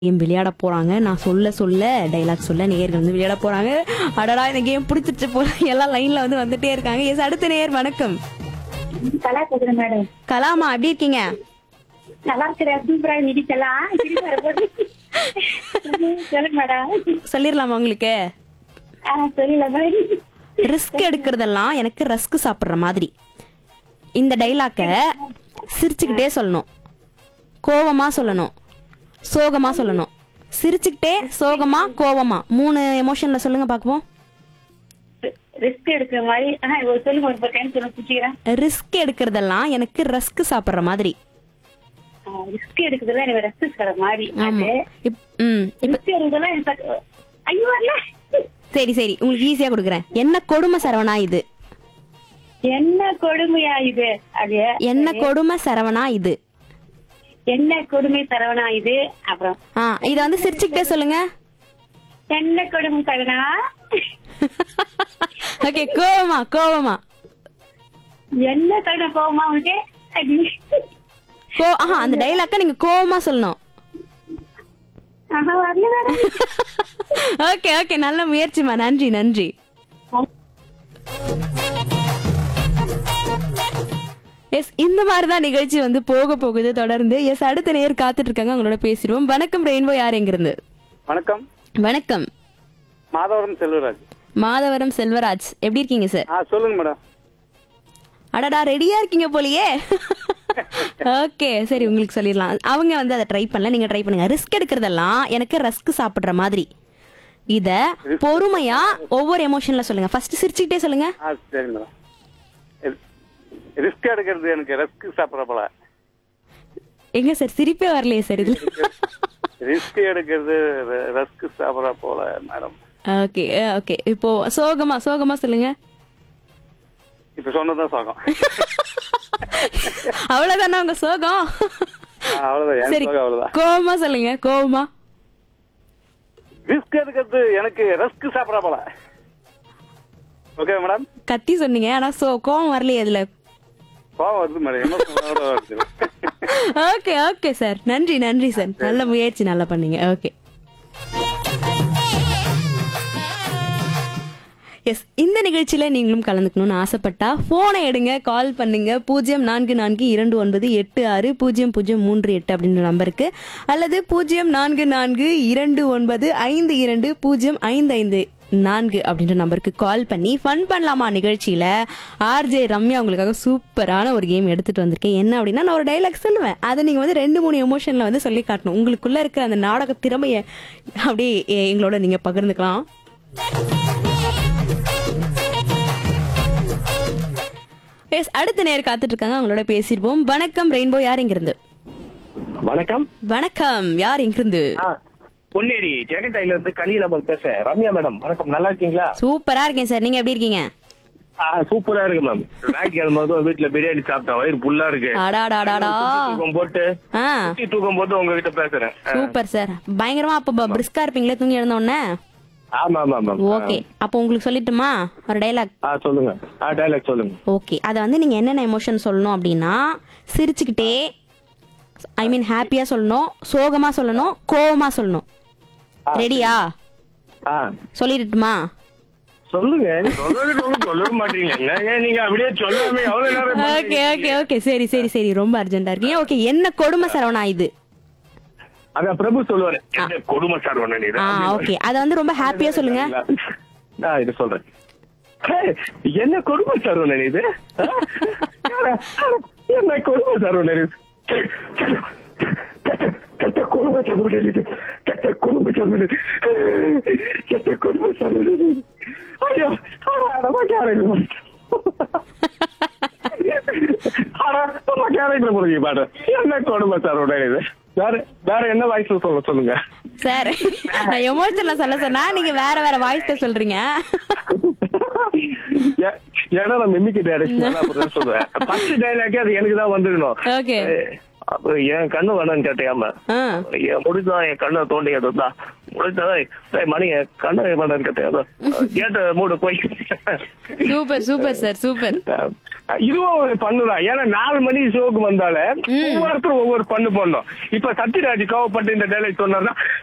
Game விளையாட போறாங்க நான் சொல்ல சொல்ல டைலாக் சொல்ல நேயர்கள் வந்து விளையாட போறாங்க அடடா இந்த கேம் பிடிச்சிட்டு போற எல்லாம் லைன்ல வந்து வந்துட்டே இருக்காங்க எஸ் அடுத்த நேயர் வணக்கம் கலா பேசுறேன் மேடம் கலாமா எப்படி இருக்கீங்க நல்லா இருக்கிறேன் சூப்பரா இடிக்கலாம் சொல்லுங்க மேடம் சொல்லிடலாமா உங்களுக்கு ஆ சொல்லல மேடம் ரிஸ்க் எடுக்கிறதெல்லாம் எனக்கு ரஸ்க் சாப்பிடுற மாதிரி இந்த டைலாக்க சிரிச்சுக்கிட்டே சொல்லணும் கோவமா சொல்லணும் சோகமா சொல்லணும் சிரிச்சுக்கிட்டே சோகமா கோவமா மூணு எமோஷன்ல சொல்லுங்க பாக்குவோம் ரிஸ்க் எடுக்கிற மாதிரி ஆ ஒரு சொல்லுங்க ஒரு டைம் சொல்ல பிடிச்சிக்கிறேன் ரிஸ்க் எடுக்கிறதெல்லாம் எனக்கு ரஸ்க் சாப்பிடுற மாதிரி ரிஸ்க் எடுக்கிறதுல எனக்கு ரெஸ்ட் தர மாதிரி ஆமா இப்- ம் இப்ப ரிஸ்க் எடுக்கிறதுலாம் எனக்கு ஐயோ வரல சரி சரி உங்களுக்கு ஈஸியா கொடுக்குறேன் என்ன கொடுமை சரவணா இது என்ன கொடுமையா இது அது என்ன கொடுமை சரவணா இது என்ன கொடுமை தரவனா இது அப்புறம் ஆ இத வந்து சிரிச்சுக்கிட்டே சொல்லுங்க என்ன கொடுமை தரவனா ஓகே கோவமா கோவமா என்ன தருண போகுமா உனக்கு அது கோ ஆஹா அந்த டைலாக்க நீங்க கோவமா சொல்லணும் ஆஹா வரல மேடம் ஓகே ஓகே நல்ல முயற்சிமா நன்றி நன்றி எஸ் இந்த மாதிரி தான் நிகழ்ச்சி வந்து போக போகுது தொடர்ந்து எஸ் அடுத்த நேர் காத்துட்டு இருக்காங்க அவங்களோட பேசிடுவோம் வணக்கம் ரெயின்போ யார் எங்கிருந்து வணக்கம் வணக்கம் மாதவரம் செல்வராஜ் மாதவரம் செல்வராஜ் எப்படி இருக்கீங்க சார் ஆ சொல்லுங்க மேடம் அடடா ரெடியா இருக்கீங்க போலயே ஓகே சரி உங்களுக்கு சொல்லிடலாம் அவங்க வந்து அதை ட்ரை பண்ணல நீங்க ட்ரை பண்ணுங்க ரிஸ்க் எடுக்கிறதெல்லாம் எனக்கு ரஸ்க் சாப்பிடுற மாதிரி இத பொறுமையா ஒவ்வொரு எமோஷன்ல சொல்லுங்க ஃபர்ஸ்ட் சிரிச்சுக்கிட்டே சொல்லுங்க ஆ சரி மேடம் ரிஸ்க் எடுக்கிறது எனக்கு ரெஸ்க் சாப்பிட்ற போல எங்க சார் சிரிப்பே வரலையே சார் இதுல ரிஸ்க் எடுக்கிறது ரெஸ்க் சாப்பிட்ற போல மேடம் ஓகே ஓகே இப்போ சோகமா சோகமா சொல்லுங்க இப்ப சொன்னதான் சோகம் அவ்வளவுதானா உங்க சோகம் ஆ, அவ்வளவுதான் என் சரி சோகம் அவ்வளவுதான் கோவமா சொல்லுங்க கோவமா ரிஸ்க் எடுக்கிறது எனக்கு ரெஸ்க் சாப்பிட்ற போல ஓகே மேடம் கத்தி சொன்னீங்க ஆனா சோ கோவம் வரலையே இதுல கோவம் வருது மேடம் என்ன சொன்னோட வருது ஓகே ஓகே சார் நன்றி நன்றி சார் நல்ல முயற்சி நல்லா பண்ணீங்க ஓகே எஸ் இந்த நிகழ்ச்சியில நீங்களும் கலந்துக்கணும்னு ஆசைப்பட்டா போனை எடுங்க கால் பண்ணுங்க பூஜ்ஜியம் நான்கு நான்கு இரண்டு ஒன்பது எட்டு ஆறு பூஜ்ஜியம் பூஜ்ஜியம் மூன்று எட்டு அப்படின்ற நம்பருக்கு அல்லது பூஜ்ஜியம் நான்கு நான்கு இரண்டு ஒன்பது ஐந்து இரண்டு பூஜ்ஜியம் ஐந்து ஐந்து நான்கு அப்படின்ற நம்பருக்கு கால் பண்ணி ஃபன் பண்ணலாமா நிகழ்ச்சியில ஆர்ஜே ரம்யா உங்களுக்காக சூப்பரான ஒரு கேம் எடுத்துட்டு வந்திருக்கேன் என்ன அப்படின்னா நான் ஒரு டைலாக் சொல்லுவேன் அதை நீங்க வந்து ரெண்டு மூணு எமோஷன்ல வந்து சொல்லி காட்டணும் உங்களுக்குள்ள இருக்கிற அந்த நாடக திறமையை அப்படியே எ- எங்களோட நீங்க பகிர்ந்துக்கலாம் எஸ் அடுத்த நேர் காத்துட்டு இருக்காங்க அவங்களோட பேசிடுவோம் வணக்கம் ரெயின்போ யார் எங்கிருந்து வணக்கம் வணக்கம் யார் எங்கிருந்து ஆ, பொன்னேரி ஜெகடைல இருந்து கலியிலமல் பேசுறேன் ரம்யா மேடம் வணக்கம் நல்லா இருக்கீங்களா சூப்பரா இருக்கேன் சார் நீங்க எப்படி இருக்கீங்க ஆ சூப்பரா இருக்கு மேம் ஞாயிற்றுக்கிழமை அதுவும் வீட்டுல பிரியாணி சாப்பிட்டேன் வயிறு புல்லா இருக்கு அடாடாடாடா தூக்கம் போட்டு ஆ சுத்தி தூக்கம் போட்டு உங்ககிட்ட பேசுறேன் ஆ, சூப்பர் சார் பயங்கரமா அப்ப பிரிஸ்கா இருப்பீங்களே தூங்கி எழுந்த உடனே ஆமா ஆமா மேம் ஓகே அப்போ உங்களுக்கு சொல்லட்டுமா ஒரு டைலாக் ஆ சொல்லுங்க ஆ டைலாக் சொல்லுங்க ஓகே அதை வந்து நீங்க என்னென்ன எமோஷன் சொல்லணும் அப்படின்னா சிரிச்சுக்கிட்டே ஐ மீன் ஹாப்பியா சொல்லணும் சோகமா சொல்லணும் கோவமா சொல்லணும் ரெடியா ஆ சொல்லிடட்டுமா சொல்லுங்க சொல்றது சொல்லவே மாட்டீங்க என்னங்க நீங்க அப்படியே சொல்லாம எவ்வளவு நேரம் ஓகே ஓகே ஓகே சரி சரி சரி ரொம்ப அர்ஜென்ட்டா இருக்கீங்க ஓகே என்ன கொடுமை சரவணா இது அதான் பிரபு சொல்லுவாரு என்ன கொடுமை சார் ஒண்ணு நீ ஆ ஓகே அதை வந்து ரொம்ப ஹாப்பியா சொல்லுங்க நான் இது சொல்றேன் ஹே, என்ன கொடுமை சார் ஒண்ணு இது ஆ? என்ன கொடுமை சார் ஒண்ணு இது கெட்ட கொடுமை சார் ஒண்ணு இது கெட்ட கொடுமை சார் ஒண்ணு கெட்ட கொடுமை சார் ஒண்ணு இது ஐயோ நம்ம கேரக்டர் ஆனா நம்ம கேரக்டர் புரிஞ்சு பாரு என்ன கொடுமை சார் ஒண்ணு இது வேற வேற என்ன வாய்ஸ்ல சொல்ல சொல்லுங்க சார் நான் எமோஷன்ல சொல்ல சொன்னா நீங்க வேற வேற வாய்ஸ்ல சொல்றீங்க ஏ- ஏன்னா நான் மிமிக்கு டைரக்ஷன் அப்படிதான் சொல்றேன் ஃபர்ஸ்ட் டைலாக்கே அது எனக்கு தான் வந்துடணும் ஓகே அப்ப என் கண்ணு வேணும்னு கேட்டையாம ஆ என் முடிதான் என் கண்ணை தோண்டி அதுதான் மணி கண்ணு பண்ண கதை கேட்ட மூடு போய் சூப்பர் சூப்பர் சார் சூப்பர் இதுவும் ஒரு பண்ணுதான் ஏன்னா நாலு மணி ஷோக்கு வந்தாலே ஒவ்வொருத்தரும் ஒவ்வொரு பண்ணு பண்ணோம் இப்ப சத்யராஜ் கோவப்பட்டு இந்த டைலாக் சொன்னார்னா